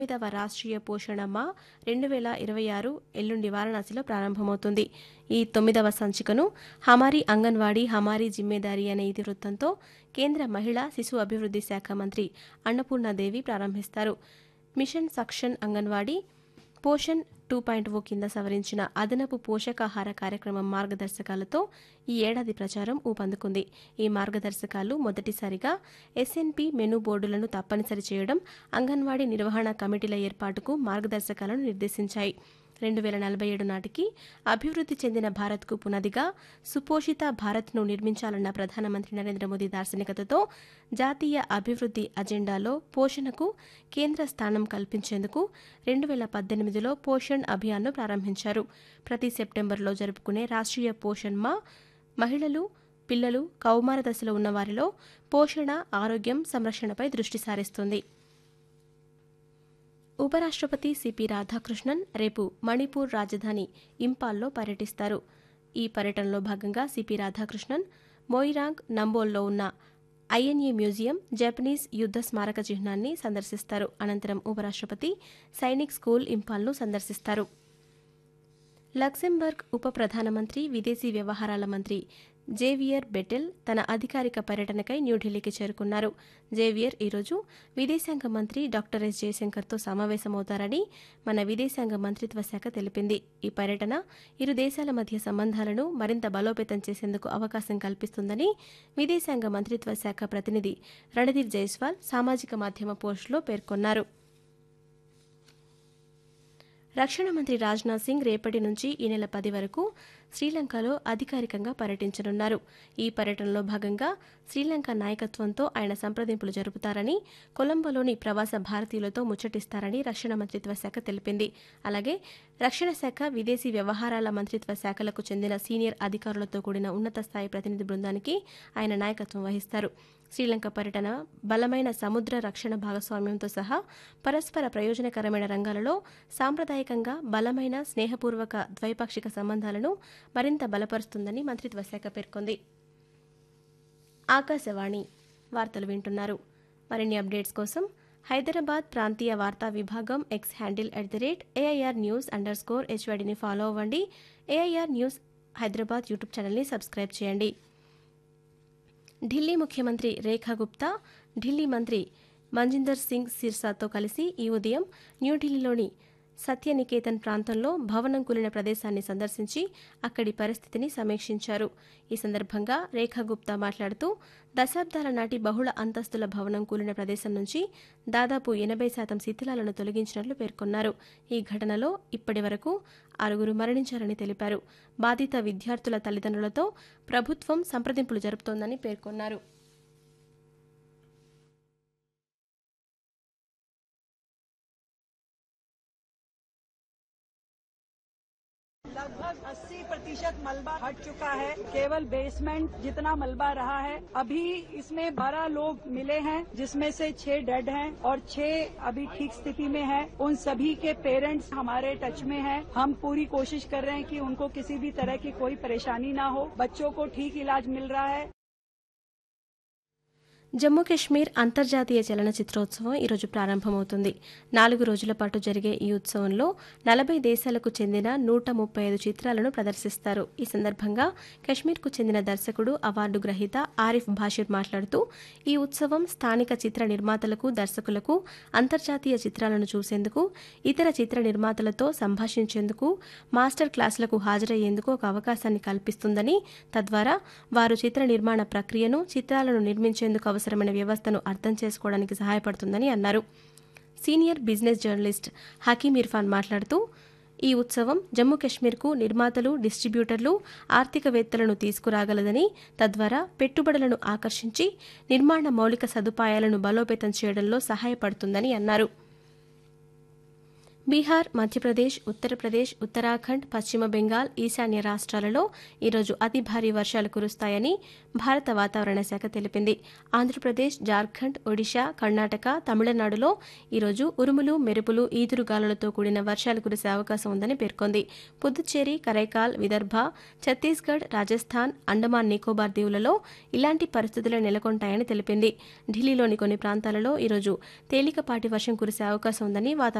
తొమ్మిదవ రాష్ట్రీయ పోషణ మా రెండు వేల ఇరవై ఆరు ఎల్లుండి వారణాసిలో ప్రారంభమవుతుంది ఈ తొమ్మిదవ సంచికను హమారీ అంగన్వాడీ హమారీ జిమ్మేదారీ అనే ఇతివృత్తంతో కేంద్ర మహిళా శిశు అభివృద్ధి శాఖ మంత్రి అన్నపూర్ణాదేవి ప్రారంభిస్తారు mission Saksham anganwadi Poshan two point oh కింద సవరించిన అదనపు పోషకాహార కార్యక్రమం మార్గదర్శకాలతో ఈ ఏడాది ప్రచారం ఊపందుకుంది ఈ మార్గదర్శకాలు మొదటిసారిగా ఎస్ఎన్పి మెనూ బోర్డులను తప్పనిసరి చేయడం అంగన్వాడీ నిర్వహణ కమిటీల ఏర్పాటుకు మార్గదర్శకాలను నిర్దేశించాయి రెండు వేల నలభై ఏడు నాటికి అభివృద్ధి చెందిన భారత్కు పునాదిగా సుపోషిత భారత్ను నిర్మించాలన్న ప్రధానమంత్రి నరేంద్ర మోదీ దార్శనికతతో జాతీయ అభివృద్ధి అజెండాలో పోషణకు కేంద్ర స్థానం కల్పించేందుకు రెండు వేల పద్దెనిమిదిలో పోషణ్ అభియాన్ను ప్రారంభించారు ప్రతి సెప్టెంబర్లో జరుపుకునే రాష్ట్రీయ పోషణ్ మా మహిళలు పిల్లలు కౌమార దశలో ఉన్న వారిలో పోషణ ఆరోగ్యం సంరక్షణపై దృష్టి సారిస్తుంది ఉపరాష్ట్రపతి సిపి రాధాకృష్ణన్ రేపు మణిపూర్ రాజధాని ఇంపాల్లో పర్యటిస్తారు ఈ పర్యటనలో భాగంగా సిపి రాధాకృష్ణన్ మోయిరాంగ్ నంబోల్లో ఉన్న ఐఎన్ఏ మ్యూజియం జపనీస్ యుద్ధ స్మారక చిహ్నాన్ని సందర్శిస్తారు అనంతరం ఉపరాష్ట్రపతి సైనిక్ స్కూల్ ఇంపాల్ను సందర్శిస్తారు లక్సెంబర్గ్ ఉప ప్రధానమంత్రి విదేశీ వ్యవహారాల మంత్రి జేవియర్ బెటెల్ తన అధికారిక పర్యటనకై న్యూఢిల్లీకి చేరుకున్నారు జేవియర్ ఈరోజు విదేశాంగ మంత్రి డాక్టర్ ఎస్ జయశంకర్తో సమావేశమవుతారని మన విదేశాంగ మంత్రిత్వ శాఖ తెలిపింది ఈ పర్యటన ఇరు దేశాల మధ్య సంబంధాలను మరింత బలోపేతం చేసేందుకు అవకాశం కల్పిస్తుందని విదేశాంగ మంత్రిత్వ శాఖ ప్రతినిధి రణధీర్ జైస్వాల్ సామాజిక మాధ్యమ పోస్టులో పేర్కొన్నారు రక్షణ మంత్రి రాజ్నాథ్ సింగ్ రేపటి నుంచి ఈ నెల పది వరకు శ్రీలంకలో అధికారికంగా పర్యటించనున్నారు ఈ పర్యటనలో భాగంగా శ్రీలంక నాయకత్వంతో ఆయన సంప్రదింపులు జరుపుతారని కొలంబోలోని ప్రవాస భారతీయులతో ముచ్చటిస్తారని రక్షణ మంత్రిత్వ శాఖ తెలిపింది అలాగే రక్షణ శాఖ విదేశీ వ్యవహారాల మంత్రిత్వ శాఖలకు చెందిన సీనియర్ అధికారులతో కూడిన ఉన్నత స్థాయి ప్రతినిధి బృందానికి ఆయన నాయకత్వం వహిస్తారు శ్రీలంక పర్యటన బలమైన సముద్ర రక్షణ భాగస్వామ్యంతో సహా పరస్పర ప్రయోజనకరమైన రంగాలలో సాంప్రదాయకంగా బలమైన స్నేహపూర్వక ద్వైపాక్షిక సంబంధాలను మరింత బలపరుస్తుందని మంత్రిత్వ శాఖ పేర్కొంది ఆకాశవాణి వార్తలు వింటున్నారు మరిన్ని అప్డేట్స్ కోసం హైదరాబాద్ ప్రాంతీయ వార్తా విభాగం X handle at the rate AIR news underscore హెచ్వైడిని ఫాలో అవ్వండి ఏఐఆర్ న్యూస్ హైదరాబాద్ యూట్యూబ్ ఛానల్ని సబ్స్క్రైబ్ చేయండి ఢిల్లీ ముఖ్యమంత్రి రేఖా గుప్తా ఢిల్లీ మంత్రి మంజిందర్ సింగ్ సిర్సాతో కలిసి ఈ ఉదయం న్యూఢిల్లీలోని సత్యనికేతన్ ప్రాంతంలో భవనం కూలిన ప్రదేశాన్ని సందర్శించి అక్కడి పరిస్థితిని సమీక్షించారు ఈ సందర్భంగా రేఖా గుప్తా మాట్లాడుతూ దశాబ్దాల నాటి బహుళ అంతస్తుల భవనం కూలిన ప్రదేశం నుంచి దాదాపు ఎనభై శాతం శిథిలాలను తొలగించినట్లు పేర్కొన్నారు ఈ ఘటనలో ఇప్పటి వరకు ఆరుగురు మరణించారని తెలిపారు బాధిత విద్యార్థుల తల్లిదండ్రులతో ప్రభుత్వం సంప్రదింపులు జరుపుతోందని పేర్కొన్నారు लगभग 80 प्रतिशत मलबा हट चुका है केवल बेसमेंट जितना मलबा रहा है अभी इसमें 12 लोग मिले हैं जिसमें से 6 डेड हैं और 6 अभी ठीक स्थिति में हैं उन सभी के पेरेंट्स हमारे टच में हैं हम पूरी कोशिश कर रहे हैं कि उनको किसी भी तरह की कोई परेशानी ना हो बच्चों को ठीक इलाज मिल रहा है జమ్మూ కాశ్మీర్ అంతర్జాతీయ చలనచిత్రోత్సవం ఈరోజు ప్రారంభమవుతుంది నాలుగు రోజుల పాటు జరిగే ఈ ఉత్సవంలో నలభై దేశాలకు చెందిన నూట ముప్పై ఐదు చిత్రాలను ప్రదర్శిస్తారు ఈ సందర్భంగా కశ్మీర్కు చెందిన దర్శకుడు అవార్డు గ్రహీత ఆరిఫ్ భాషిర్ మాట్లాడుతూ ఈ ఉత్సవం స్థానిక చిత్ర నిర్మాతలకు దర్శకులకు అంతర్జాతీయ చిత్రాలను చూసేందుకు ఇతర చిత్ర నిర్మాతలతో సంభాషించేందుకు మాస్టర్ క్లాసులకు హాజరయ్యేందుకు ఒక అవకాశాన్ని కల్పిస్తుందని తద్వారా వారు చిత్ర నిర్మాణ ప్రక్రియను చిత్రాలను నిర్మించేందుకు అవసరమైన వ్యవస్థను అర్థం చేసుకోవడానికి సహాయపడుతుందని అన్నారు senior business journalist Hakeem Irfan మాట్లాడుతూ ఈ ఉత్సవం జమ్మూ కాశ్మీర్కు నిర్మాతలు డిస్ట్రిబ్యూటర్లు ఆర్థికవేత్తలను తీసుకురాగలదని తద్వారా పెట్టుబడులను ఆకర్షించి నిర్మాణ మౌలిక సదుపాయాలను బలోపేతం చేయడంలో సహాయపడుతుందని అన్నారు బీహార్ మధ్యప్రదేశ్ ఉత్తరప్రదేశ్ ఉత్తరాఖండ్ పశ్చిమ బెంగాల్ ఈశాన్య రాష్ట్రాలలో ఈరోజు అతి భారీ వర్షాలు కురుస్తాయని భారత వాతావరణ శాఖ తెలిపింది ఆంధ్రప్రదేశ్ జార్ఖండ్ ఒడిశా కర్ణాటక తమిళనాడులో ఈరోజు ఉరుములు మెరుపులు ఈదురుగాలులతో కూడిన వర్షాలు కురిసే అవకాశం ఉందని పేర్కొంది పుదుచ్చేరి కరైకాల్ విదర్భ ఛత్తీస్గఢ్ రాజస్థాన్ అండమాన్ నికోబార్ దీవులలో ఇలాంటి పరిస్థితులు నెలకొంటాయని తెలిపింది ఢిల్లీలోని కొన్ని ప్రాంతాలలో ఈరోజు తేలికపాటి వర్షం కురిసే అవకాశం ఉందని వాతావరణ